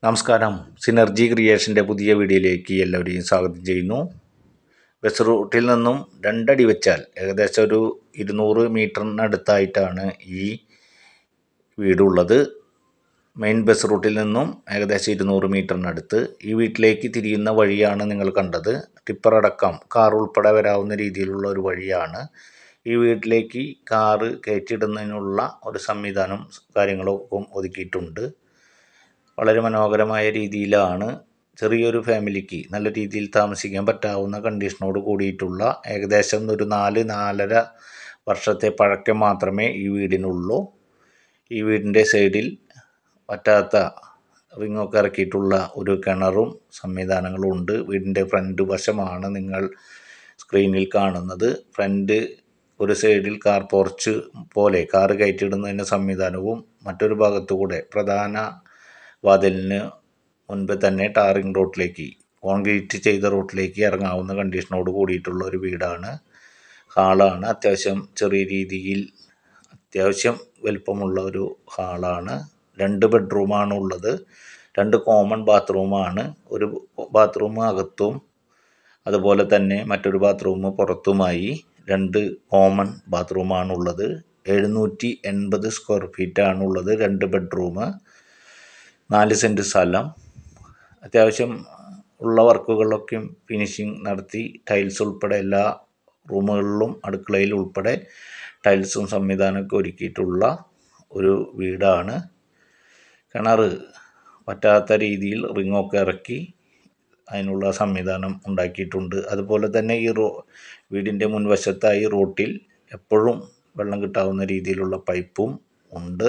നമസ്കാരം സിനർജി ക്രിയേഷൻ്റെ പുതിയ വീഡിയോയിലേക്ക് എല്ലാവരെയും സ്വാഗതം ചെയ്യുന്നു ബസ് റൂട്ടിൽ നിന്നും രണ്ടടി വെച്ചാൽ ഏകദേശം ഒരു ഇരുന്നൂറ് മീറ്ററിനടുത്തായിട്ടാണ് ഈ വീടുള്ളത് മെയിൻ ബസ് റൂട്ടിൽ നിന്നും ഏകദേശം ഇരുന്നൂറ് മീറ്ററിനടുത്ത് ഈ വീട്ടിലേക്ക് തിരിയുന്ന വഴിയാണ് നിങ്ങൾ കണ്ടത് ടിപ്പർ അടക്കം കാർ ഉൾപ്പെടെ വരാവുന്ന രീതിയിലുള്ള ഒരു വഴിയാണ് ഈ വീട്ടിലേക്ക് കാറ് കയറ്റിയിടുന്നതിനുള്ള ഒരു സംവിധാനം കാര്യങ്ങളൊക്കെ ഒതുക്കിയിട്ടുണ്ട് വളരെ മനോഹരമായ രീതിയിലാണ് ചെറിയൊരു ഫാമിലിക്ക് നല്ല രീതിയിൽ താമസിക്കാൻ പറ്റാവുന്ന കണ്ടീഷനോട് കൂടിയിട്ടുള്ള ഏകദേശം ഒരു നാല് നാലര വർഷത്തെ പഴക്കം മാത്രമേ ഈ വീടിനുള്ളൂ ഈ വീടിൻ്റെ സൈഡിൽ പറ്റാത്ത റിങ്ങൊക്കെ ഇറക്കിയിട്ടുള്ള ഒരു കിണറും സംവിധാനങ്ങളും ഉണ്ട് വീടിൻ്റെ ഫ്രണ്ട് വശമാണ് നിങ്ങൾ സ്ക്രീനിൽ കാണുന്നത് ഫ്രണ്ട് ഒരു സൈഡിൽ കാർ പോർച്ച് പോലെ കാർ കയറ്റിയിടുന്നതിന് സംവിധാനവും മറ്റൊരു ഭാഗത്തു കൂടെ പ്രധാന വാതിലിന് മുൻപ് തന്നെ ടാറിംഗ് റോട്ടിലേക്ക് കോൺക്രീറ്റ് ചെയ്ത റോട്ടിലേക്ക് ഇറങ്ങാവുന്ന കണ്ടീഷനോട് കൂടിയിട്ടുള്ള ഒരു വീടാണ് ഹാളാണ് അത്യാവശ്യം ചെറിയ രീതിയിൽ അത്യാവശ്യം വലിപ്പമുള്ള ഒരു ഹാളാണ് രണ്ട് ബെഡ്റൂമാണ് ഉള്ളത് രണ്ട് കോമൺ ബാത്റൂമാണ് ഒരു ബാത്റൂം അകത്തും അതുപോലെ തന്നെ മറ്റൊരു ബാത്റൂം പുറത്തുമായി രണ്ട് കോമൺ ബാത്റൂമാണുള്ളത് എഴുന്നൂറ്റി എൺപത് സ്ക്വയർ ഫീറ്റാണുള്ളത് രണ്ട് ബെഡ്റൂം നാല് സെൻറ്റ് സ്ഥലം അത്യാവശ്യം ഉള്ള വർക്കുകളൊക്കെയും ഫിനിഷിങ് നടത്തി ടൈൽസ് ഉൾപ്പെടെ എല്ലാ റൂമുകളിലും അടുക്കളയിൽ ഉൾപ്പെടെ ടൈൽസും സംവിധാനമൊക്കെ ഒരുക്കിയിട്ടുള്ള ഒരു വീടാണ് കിണർ പറ്റാത്ത രീതിയിൽ റിങ്ങൊക്കെ ഇറക്കി അതിനുള്ള സംവിധാനം ഉണ്ടാക്കിയിട്ടുണ്ട് അതുപോലെ തന്നെ ഈ റോ വീടിൻ്റെ മുൻവശത്തായി റോട്ടിൽ എപ്പോഴും വെള്ളം കിട്ടാവുന്ന രീതിയിലുള്ള പൈപ്പും ഉണ്ട്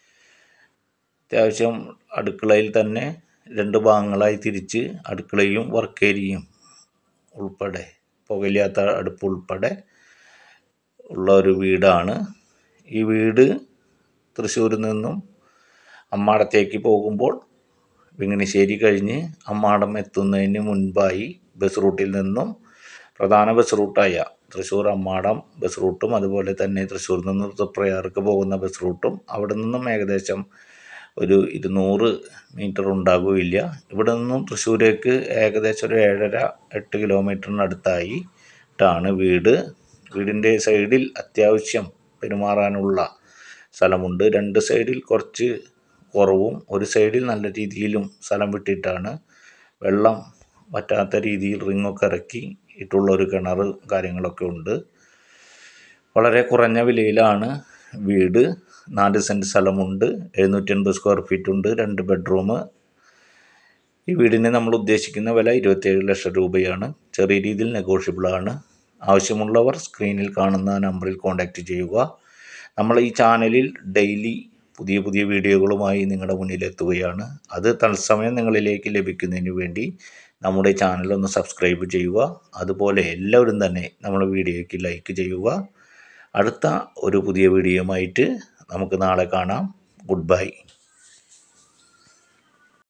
അത്യാവശ്യം അടുക്കളയിൽ തന്നെ രണ്ട് ഭാഗങ്ങളായി തിരിച്ച് അടുക്കളയും വർക്ക് ഏരിയയും ഉൾപ്പെടെ പുകയില്ലാത്ത അടുപ്പ് ഉൾപ്പെടെ ഉള്ള ഒരു വീടാണ് ഈ വീട് തൃശ്ശൂരിൽ നിന്നും അമ്മാടത്തേക്ക് പോകുമ്പോൾ വിങ്ങണിശ്ശേരി കഴിഞ്ഞ് അമ്മാടം എത്തുന്നതിന് മുൻപായി ബസ് റൂട്ടിൽ നിന്നും പ്രധാന ബസ് റൂട്ടായ തൃശ്ശൂർ അമ്മാടം ബസ് റൂട്ടും അതുപോലെ തന്നെ തൃശ്ശൂരിൽ നിന്ന് തൃപ്രയാർക്ക് പോകുന്ന ബസ് റൂട്ടും അവിടെ നിന്നും ഏകദേശം ഒരു ഇരുന്നൂറ് മീറ്റർ ഉണ്ടാകുകയില്ല ഇവിടെ നിന്നും തൃശ്ശൂരേക്ക് ഏകദേശം ഒരു ഏഴര എട്ട് കിലോമീറ്ററിനടുത്തായിട്ടാണ് വീട് വീടിൻ്റെ സൈഡിൽ അത്യാവശ്യം പെരുമാറാനുള്ള സ്ഥലമുണ്ട് രണ്ട് സൈഡിൽ കുറച്ച് കുറവും ഒരു സൈഡിൽ നല്ല രീതിയിലും സ്ഥലം വിട്ടിട്ടാണ് വെള്ളം പറ്റാത്ത രീതിയിൽ റിങ്ങൊക്കെ ഇറക്കി ഇട്ടുള്ള ഒരു കിണർ കാര്യങ്ങളൊക്കെ ഉണ്ട് വളരെ കുറഞ്ഞ വിലയിലാണ് വീട് നാല് സെൻറ്റ് സ്ഥലമുണ്ട് എഴുന്നൂറ്റി എൺപത് സ്ക്വയർ ഫീറ്റ് ഉണ്ട് രണ്ട് ബെഡ്റൂം ഈ വീടിന് നമ്മൾ ഉദ്ദേശിക്കുന്ന വില ഇരുപത്തേഴ് ലക്ഷം രൂപയാണ് ചെറിയ രീതിയിൽ നെഗോഷ്യബിളാണ് ആവശ്യമുള്ളവർ സ്ക്രീനിൽ കാണുന്ന നമ്പറിൽ കോൺടാക്റ്റ് ചെയ്യുക നമ്മൾ ഈ ചാനലിൽ ഡെയിലി പുതിയ പുതിയ വീഡിയോകളുമായി നിങ്ങളുടെ മുന്നിലെത്തുകയാണ് അത് തത്സമയം നിങ്ങളിലേക്ക് ലഭിക്കുന്നതിന് വേണ്ടി നമ്മുടെ ചാനൽ ഒന്ന് സബ്സ്ക്രൈബ് ചെയ്യുക അതുപോലെ എല്ലാവരും തന്നെ നമ്മുടെ വീഡിയോയ്ക്ക് ലൈക്ക് ചെയ്യുക അടുത്ത ഒരു പുതിയ വീഡിയോയുമായിട്ട് നമുക്ക് നാളെ കാണാം ഗുഡ് ബൈ